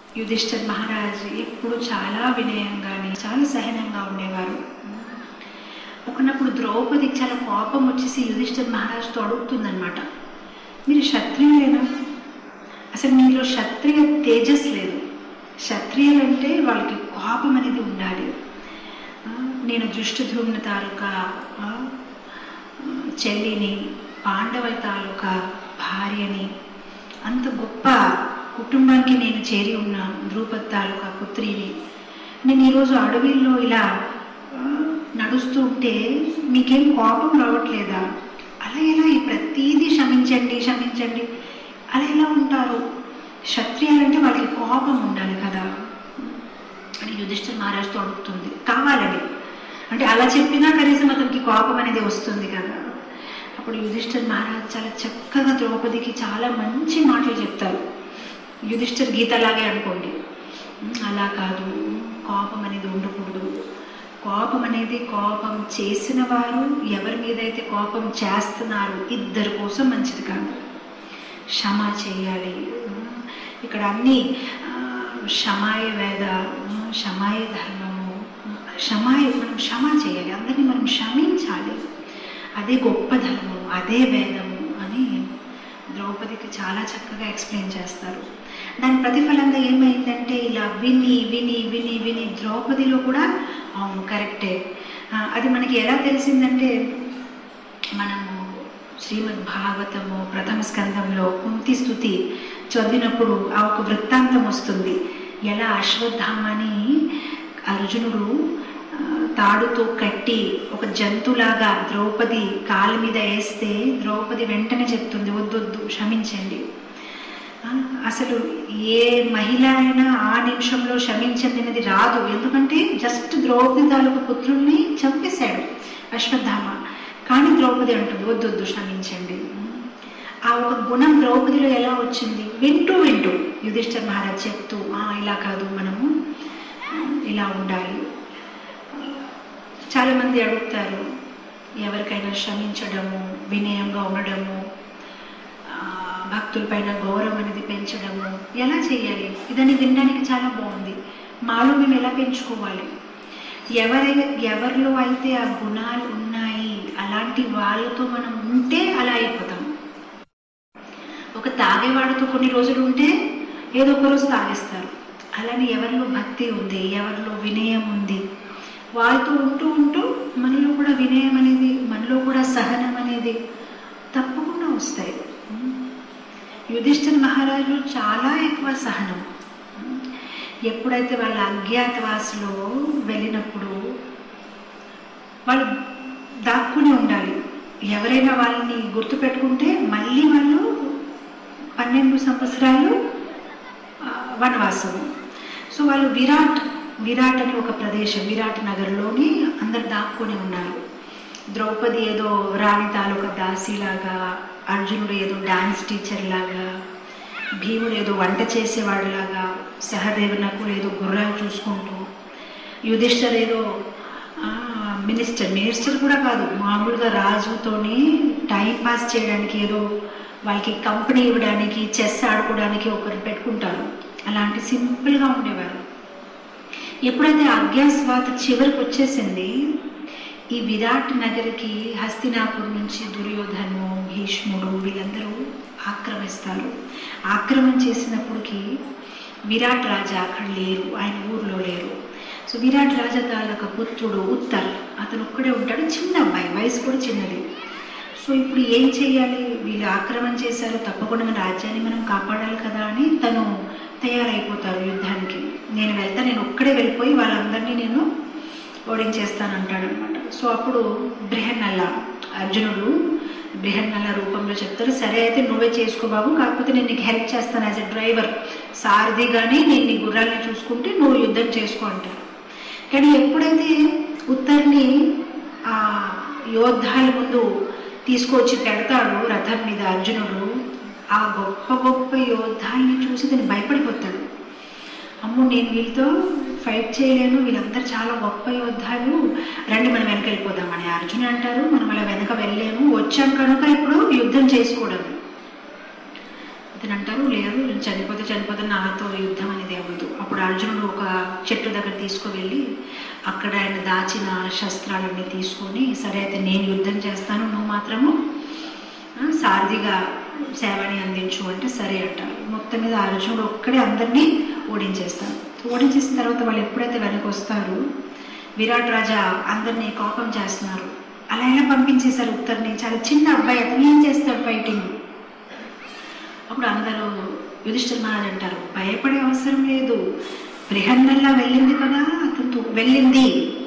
యుధిష్ఠర్ మహారాజ్ ఎప్పుడు చాలా వినయంగాని చాలా సహనంగా ఉండేవారు ఒకనప్పుడు ద్రౌపదికి చాలా కోపం వచ్చేసి యుధిష్ఠర్ మహారాజుతో అడుగుతుందనమాట మీరు క్షత్రియులేనా అసలు మీలో క్షత్రియ తేజస్ లేదు క్షత్రియులు అంటే వాళ్ళకి కోపం అనేది ఉండాలి ఆ, నేను దృష్టధూమ్న తాలూకా ఆ, చెల్లిని పాండవుల తాలూకా భార్యని అంత గొప్ప కుటుంబానికి నేను చేరి ఉన్న ద్రౌపది తాలూకా పుత్రిని నేను ఈరోజు అడవిలో ఇలా ఆ, నడుస్తూ ఉంటే మీకేం కోపం రావట్లేదా అలా ఎలా ఈ ప్రతీది క్షమించండి క్షమించండి అలా ఎలా ఉంటారు క్షత్రియాలంటే వాళ్ళకి కోపం ఉండాలి కదా అని యుధిష్ఠిర్ మహారాజుతో అడుగుతుంది కావాలని అంటే అలా చెప్పినా కనీసం అతనికి కోపం అనేది వస్తుంది కదా అప్పుడు యుధిష్ఠిర్ మహారాజ్ చాలా చక్కగా ద్రౌపదికి చాలా మంచి మాటలు చెప్తారు యుధిష్ఠిర్ గీతలాగే అనుకోండి ఉమ్, అలా కాదు కోపం అనేది ఉండకూడదు కోపం అనేది కోపం చేసిన వారు ఎవరి మీద అయితే కోపం చేస్తున్నారు ఇద్దరి కోసం మంచిది కాదు క్షమ చేయాలి ఉమ్, ఇక్కడ అన్ని ఆ, క్షమాయ వేద ఉమ్, క్షమాయ ధర్మము ఉమ్, క్షమాయ మనం క్షమ చేయాలి అందరినీ మనం క్షమించాలి అదే గొప్ప ధర్మం అదే వేదము అని ద్రౌపదికి చాలా చక్కగా ఎక్స్ప్లెయిన్ చేస్తారు దాని ప్రతిఫలంగా ఏమైందంటే ఇలా విని విని విని విని ద్రౌపదిలో కూడా అవును కరెక్టే ఆ, అది మనకి ఎలా తెలిసిందంటే మనము శ్రీమద్ భాగవతము ప్రథమ స్కందంలో కుంతి స్థుతి చదివినప్పుడు ఆ ఒక వృత్తాంతం వస్తుంది ఎలా అశ్వత్థామని అర్జునుడు ఆ, తాడుతో కట్టి ఒక జంతులాగా ద్రౌపది కాళ్ళ మీద వేస్తే ద్రౌపది వెంటనే చెప్తుంది వద్దొద్దు క్షమించండి ఆ, అసలు ఏ మహిళ అయినా ఆ నిమిషంలో క్షమించదనేది రాదు ఎందుకంటే జస్ట్ ద్రౌపది తాలూకు పుత్రుల్ని చంపేశాడు అశ్వత్థామ కానీ ద్రౌపది అంటుంది వద్దొద్దు క్షమించండి ఆ ఒక గుణం ద్రౌపదిలో ఎలా వచ్చింది వింటూ వింటూ యుధిష్ఠర్ మహారాజ్ చెప్తూ "ఆ, ఇలా కాదు మనము ఆ, ఇలా ఉండాలి చాలా మంది అడుగుతారు ఎవరికైనా క్షమించడము వినయంగా ఉండడము ఆ, భక్తులపైన గౌరవం అనేది పెంచడము ఎలా చేయాలి ఇదని వినడానికి చాలా బాగుంది మాలో మేము ఎలా పెంచుకోవాలి ఎవరి ఎవరిలో అయితే ఆ గుణాలు ఉన్నాయి అలాంటి వాళ్ళతో మనం ఉంటే అలా అయిపోతాం ఒక తాగేవాడితో కొన్ని రోజులు ఉంటే ఏదో ఒక రోజు తాగేస్తారు అలానే ఎవరిలో భక్తి ఉంది ఎవరిలో వినయం ఉంది వాళ్ళతో ఉంటూ ఉంటూ మనలో కూడా వినయం అనేది మనలో కూడా సహనం అనేది తప్పకుండా వస్తాయి యుధిష్ఠిర్ మహారాజు చాలా ఎక్కువ సహనం ఎప్పుడైతే వాళ్ళ అజ్ఞాతవాసులో వెళ్ళినప్పుడు వాళ్ళు దాక్కుని ఉండాలి ఎవరైనా వాళ్ళని గుర్తుపెట్టుకుంటే మళ్ళీ వాళ్ళు పన్నెండు సంవత్సరాలు ఆ, వనవాసము సో వాళ్ళు విరాట్ విరాట్ అని ఒక ప్రదేశం విరాట్ నగర్లోని అందరు దాక్కుని ఉన్నారు ద్రౌపది ఏదో రాణి తాలూకా దాసిలాగా అర్జునుడు ఏదో డాన్స్ టీచర్ లాగా భీముడు ఏదో వంట చేసేవాడిలాగా సహదేవునకు ఏదో గుర్రాలు చూసుకుంటూ యుధిష్ఠర్ ఏదో ఆ, మినిస్టర్ మినిస్టర్ కూడా కాదు మామూలుగా రాజుతోని టైం పాస్ చేయడానికి ఏదో వాళ్ళకి కంపెనీ ఇవ్వడానికి చెస్ ఆడుకోవడానికి ఒకరు పెట్టుకుంటారు అలాంటి సింపుల్గా ఉండేవారు ఎప్పుడైతే అజ్ఞాస్వాత చివరికి వచ్చేసింది ఈ విరాట్ నగరికి హస్తినాపూర్ నుంచి దుర్యోధను భీష్ముడు వీళ్ళందరూ ఆక్రమిస్తారు ఆక్రమణ చేసినప్పటికీ విరాట్ రాజా అక్కడ లేరు ఆయన ఊర్లో లేరు సో విరాట్ రాజా తాలూకా పుత్రుడు ఉత్తర్ అతను ఒక్కడే ఉంటాడు చిన్న అబ్బాయి వయసు కూడా చిన్నది సో ఇప్పుడు ఏం చేయాలి వీళ్ళు ఆక్రమణ చేశారు తప్పకుండా మన రాజ్యాన్ని మనం కాపాడాలి కదా అని తను తయారైపోతారు యుద్ధానికి నేను వెళ్తా నేను ఒక్కడే వెళ్ళిపోయి వాళ్ళందరినీ నేను ఓడించేస్తానంటాడు అనమాట సో అప్పుడు బృహన్నల్ల అర్జునుడు బృహన్నల్ల రూపంలో చెప్తారు సరే అయితే నువ్వే చేసుకో బాబు కాకపోతే నేను నీకు హెల్ప్ చేస్తాను యాజ్ ఎ డ్రైవర్ సారథిగానే నేను నీ గుర్రాలని చూసుకుంటే నువ్వు యుద్ధం చేసుకో అంటారు కానీ ఎప్పుడైతే ఉత్తర్ని ఆ యోద్ధాల ముందు తీసుకొచ్చి పెడతాడు రథం మీద అర్జునుడు ఆ గొప్ప గొప్ప యోద్ధాల్ని చూసి తను భయపడిపోతాడు అమ్మో నేను వీళ్ళతో ఫైట్ చేయలేను వీళ్ళందరూ చాలా గొప్ప యోద్ధాలు రండి మనం వెనక వెళ్ళిపోదామని అర్జున్ అంటారు మనం అలా వెనక వెళ్ళలేము వచ్చాం కనుక ఇప్పుడు యుద్ధం చేసుకోవడం అతను అంటారు లేదు నేను చనిపోతే చనిపోతే నాతో యుద్ధం అనేది అవ్వదు అప్పుడు అర్జునుడు ఒక చెట్టు దగ్గర తీసుకువెళ్ళి అక్కడ ఆయన దాచిన శస్త్రాలన్నీ తీసుకొని సరే అయితే నేను యుద్ధం చేస్తాను నువ్వు మాత్రము ఆ, సారథిగా సేవని అందించు అంటే సరే అంటారు మొత్తం మీద అర్జునుడు ఒక్కడే అందరినీ ఓడించేస్తాడు ఓడించేసిన తర్వాత వాళ్ళు ఎప్పుడైతే వెనక్కి వస్తారో విరాట్ రాజా అందరినీ కోపం చేస్తున్నారు అలా ఎలా పంపించేశారు ఉత్తర్ని చాలా చిన్న అబ్బాయి అతను ఏం చేస్తాడు ఫైటింగ్ అప్పుడు అందరూ యుధిష్ఠిర్ మహారాజ్ అంటారు భయపడే అవసరం లేదు బృహన్నల్లా వెళ్ళింది కదా అతనితో వెళ్ళింది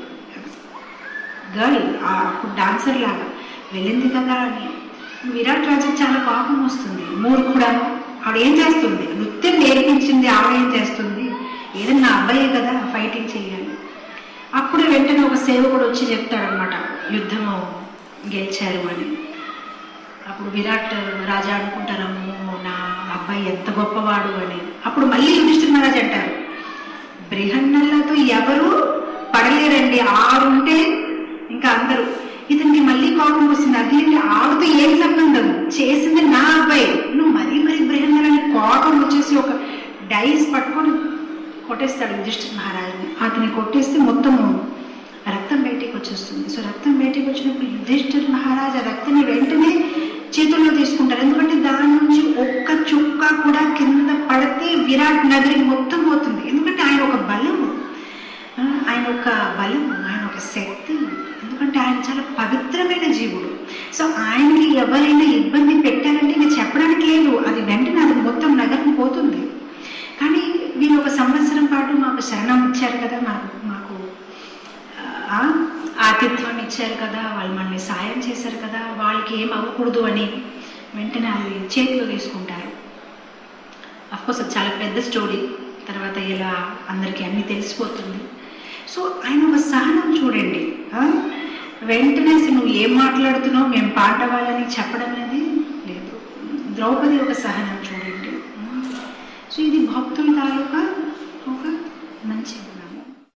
గర్ల్ అప్పుడు డాన్సర్ లాగా వెళ్ళింది కదా అని విరాట్ రాజు చాలా కోపం వస్తుంది మూడు కూడా ఆవిడ ఏం చేస్తుంది నృత్యం నేర్పించింది ఆవిడ ఏం చేస్తుంది ఏదన్నా అబ్బాయే కదా ఫైటింగ్ చేయాలి అప్పుడు వెంటనే ఒక సేవకుడు వచ్చి చెప్తాడనమాట యుద్ధము గెలిచారు అని అప్పుడు విరాట్ రాజా అనుకుంటారమ్మో నా అబ్బాయి ఎంత గొప్పవాడు అని అప్పుడు మళ్ళీ యుధిష్ఠిర్ మహారాజ్ అంటారు బృహన్నలతో ఎవరు పడలేరండి ఆరు ఉంటే ఇంకా అందరూ ఇతనికి మళ్ళీ కోపం వస్తుంది అది ఏంటి ఆవిడతో ఏం సంబంధం చేసింది నా అబ్బాయి నువ్వు మరీ మరీ బృహన్నలని కోపం వచ్చేసి ఒక డైస్ పట్టుకొని కొట్టేస్తాడు యుధిష్ఠిర్ మహారాజుని అతన్ని కొట్టేస్తే మొత్తము రక్తం బయటికి వచ్చేస్తుంది సో రక్తం బయటికి వచ్చినప్పుడు యుధిష్ఠిర్ మహారాజ్ ఆ రక్తాన్ని వెంటనే చేతుల్లో తీసుకుంటారు ఎందుకంటే దాని నుంచి ఒక్క చుక్క కూడా కింద పడితే విరాట్ నగరి మొత్తం పోతుంది ఎందుకంటే ఆయన ఒక బలము ఆ, ఆయన ఒక బలము ఆయన ఒక శక్తి ఎందుకంటే ఆయన చాలా పవిత్రమైన జీవుడు సో ఆయనకి ఎవరైనా ఇబ్బంది పెట్టారంటే నేను చెప్పడానికి లేదు అది వెంటనే అది మొత్తం నగరం పోతుంది కానీ వీళ్ళు ఒక సంవత్సరం పాటు మాకు శరణం ఇచ్చారు కదా మాకు మాకు ఆ, ఆతిథ్యం ఇచ్చారు కదా వాళ్ళు మనల్ని సాయం చేశారు కదా వాళ్ళకి ఏం అవ్వకూడదు అని వెంటనే అది చేతిలో తీసుకుంటారు అఫ్కోర్స్ అది చాలా పెద్ద స్టోరీ తర్వాత ఇలా అందరికీ అన్నీ తెలిసిపోతుంది సో ఆయన ఒక సహనం చూడండి ఆ? వెంటనే అసలు నువ్వు ఏం మాట్లాడుతున్నావు మేము పాట వాళ్ళని చెప్పడం అనేది లేదు ద్రౌపది ఒక సహనం చూడండి సో ఇది భక్తుల తాలూకా